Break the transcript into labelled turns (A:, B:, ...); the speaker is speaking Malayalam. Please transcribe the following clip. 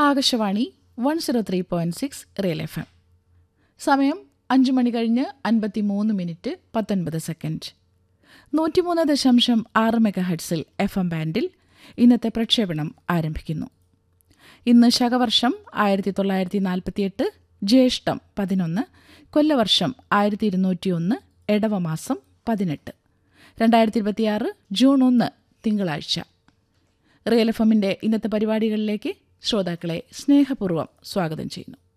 A: Akashvani one zero three point six real F M സമയം അഞ്ച് മണി കഴിഞ്ഞ് അൻപത്തി മൂന്ന് മിനിറ്റ് പത്തൊൻപത് സെക്കൻഡ് നൂറ്റിമൂന്ന് ദശാംശം ആറ് മെഗാ ഹെഡ്സിൽ എഫ് എം ബാൻഡിൽ ഇന്നത്തെ പ്രക്ഷേപണം ആരംഭിക്കുന്നു ഇന്ന് ശകവർഷം ആയിരത്തി തൊള്ളായിരത്തി നാൽപ്പത്തിയെട്ട് ജ്യേഷ്ഠം പതിനൊന്ന് കൊല്ലവർഷം ആയിരത്തി ഇരുന്നൂറ്റിയൊന്ന് എടവമാസം പതിനെട്ട് രണ്ടായിരത്തി ഇരുപത്തിയാറ് ജൂൺ ഒന്ന് തിങ്കളാഴ്ച റിയൽ എഫ് എമ്മിൻ്റെ ഇന്നത്തെ പരിപാടികളിലേക്ക് ശ്രോതാക്കളെ സ്നേഹപൂർവ്വം സ്വാഗതം ചെയ്യുന്നു